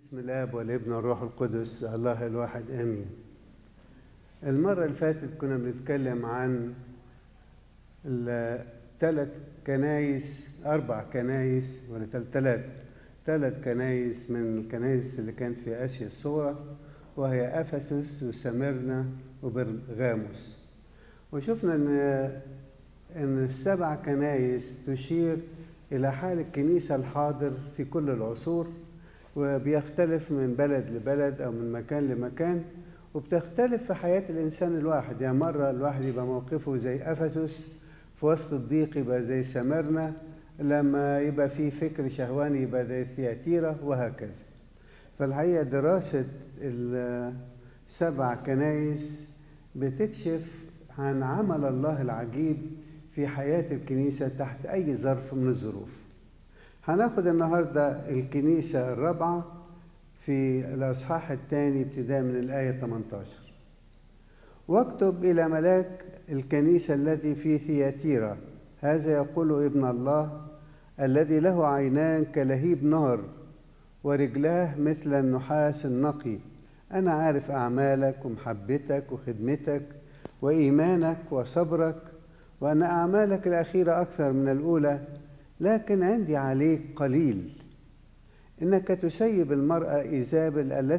باسم الاب والابن والروح القدس الله الواحد امين المره اللي فاتت كنا بنتكلم عن الثلاث كنايس اربع كنايس ولا ثلاث ثلاث كنايس من الكنايس اللي كانت في اسيا الصغرى وهي افسس وسمرنا وبرغاموس وشفنا ان ان السبع كنايس تشير الى حال الكنيسه الحاضر في كل العصور وبيختلف من بلد لبلد او من مكان لمكان وبتختلف في حياه الانسان الواحد يعني مره الواحد يبقى موقفه زي افسس في وسط الضيق يبقى زي سمرنا لما يبقى في فكر شهواني يبقى زي ثياتيرا وهكذا فالحقيقه دراسه السبع كنايس بتكشف عن عمل الله العجيب في حياة الكنيسة تحت أي ظرف من الظروف هناخد النهاردة الكنيسة الرابعة في الأصحاح الثاني ابتداء من الآية 18 واكتب إلى ملاك الكنيسة الذي في ثياتيرا هذا يقول ابن الله الذي له عينان كلهيب نار ورجلاه مثل النحاس النقي أنا عارف أعمالك ومحبتك وخدمتك وإيمانك وصبرك وأن أعمالك الأخيرة أكثر من الأولى لكن عندي عليك قليل إنك تسيب المرأة إيزابل التي